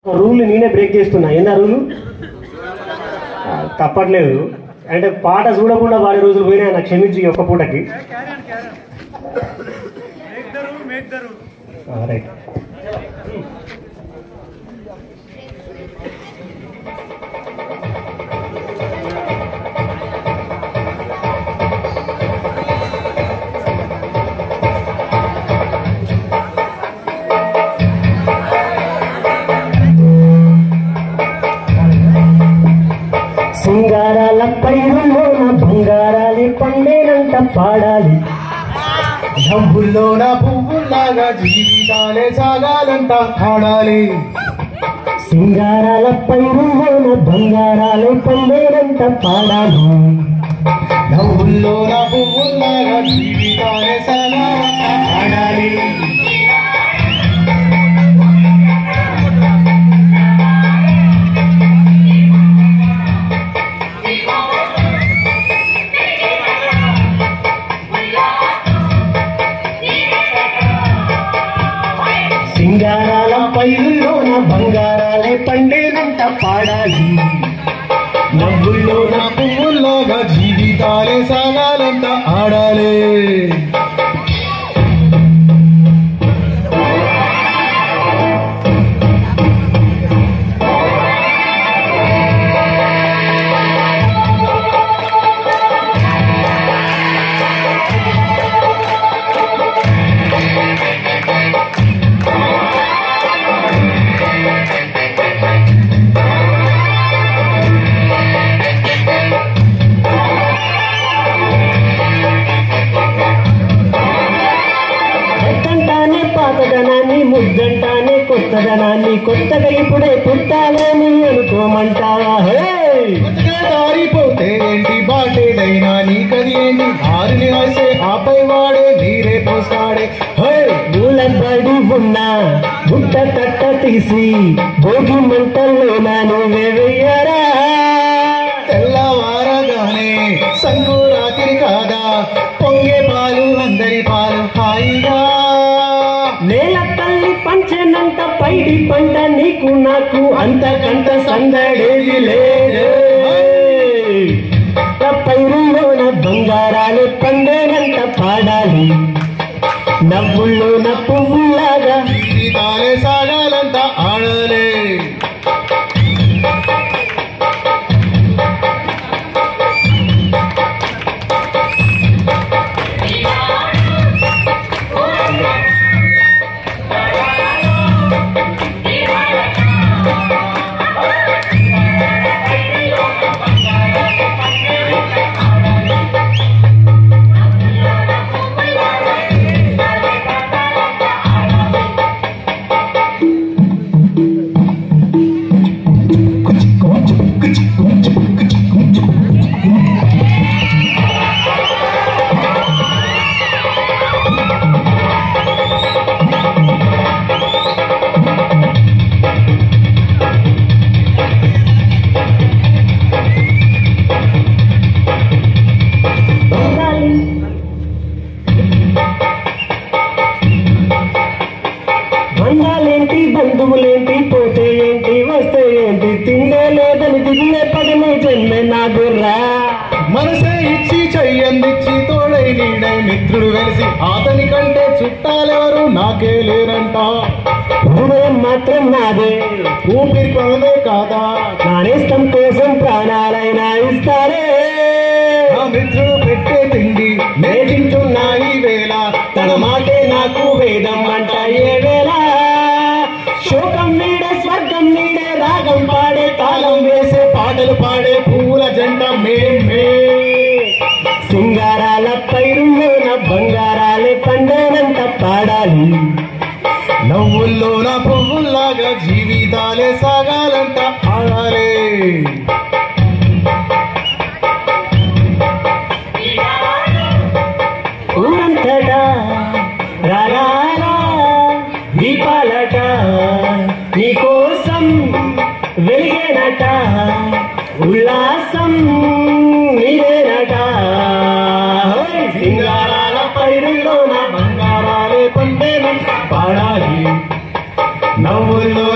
Rule నేనే break చేస్తున్నా ఏందా రూలు ఆ, తప్పట్లేదు అంటే పాట చూడకుండా వాడి రోజులు పోయినా నాకు క్షమించి ఈ ఒక్క పూటకి ఆ, రైట్ సింగారాల పైరులోన బంగారాలి పండేనంట పాడాలి డబ్బుల్లోన పువ్వుల్లాగా జీవితాలే సాగాలంట ఆడాలి సింగారాల పైరులోన బంగారాలి పండేనంట పాడాలి డబ్బుల్లోన పువ్వుల్లాగా జీవితాలే సాగాలంట ఆడాలి సింగారాల పైరులోన బంగారాలే పండేనంట పాడాలి డబ్బుల్లోన పువ్వుల్లాగా జీవితాలే సాగాలంట ఆడాలి కొత్తంటానే పాతదనాన్ని ముద్దంటానే కొత్తదనాన్ని కొత్తగా ఇప్పుడే పుట్టాలని అనుకోమంటావా హే బతికే దారిపోతే ఏంటి బాటేదైనా నీకది ఏంటి ఆరిని రాసే ఆపై వాడే నీరే పోస్తాడే హే పూలబడి ఉన్నా బుట్ట తట్ట తీసి భోగి మంటల్లో నాను వెయ్యరా తెల్లవారగానే సంకురాతిరి కాదా పొంగే పాలు అందరి పాలు హాయిగా నేల తల్లి పంచనంత పైడి పంట నీకు నాకు అంతకంత సందడేది లేదు పైరులోన బంగారాలు పండేనంత పాడాలి నవ్వుల్లోన పువ్వులాగా జీవితాలే సాగాలంట ఆడలే బంగాళి బంధాలేంటి బంధువులేంటి పోతే ఏంటి వస్తే ఏంటి తిండే లేదని దిగులే పడిని జన్మే నాగుర్రా మనసే ఇచ్చి చెయ్యందిచ్చి తోడై నీడై మిత్రుడు వెలిసి అతని కంటే చుట్టాలెవరు నాకే లేరంట హృదయం మాత్రం నాదే ఊపిరి కొనదే కాదా నానేస్తం కోసం ప్రాణాలైనా ఇస్తారే నా మిత్రుడు పెట్టే తిండి నే తింటున్నా ఈ వేళ తన మాటే నాకు వేదం అంట ఏ వేళ శోకం నీడే స్వర్గం నీడే రాగం పాడే తాళం వేసే పాటలు పాడే పువ్వుల జంట మేమే సింగారాల పైరులోన బంగారాలే పండేనంత పాడాలి నవ్వుల్లో నా పువ్వుల్లాగా జీవితాలే సాగాలంట ఆడాలే ఊరంతటా రారారా దీపాలట నీకోసం వెలిగేనట ఉల్లాసం నీదేనట హోయ్! సింగారాల పైరులోన బంగారాలే పండేనంత పాడాలి నవ్వుల్లో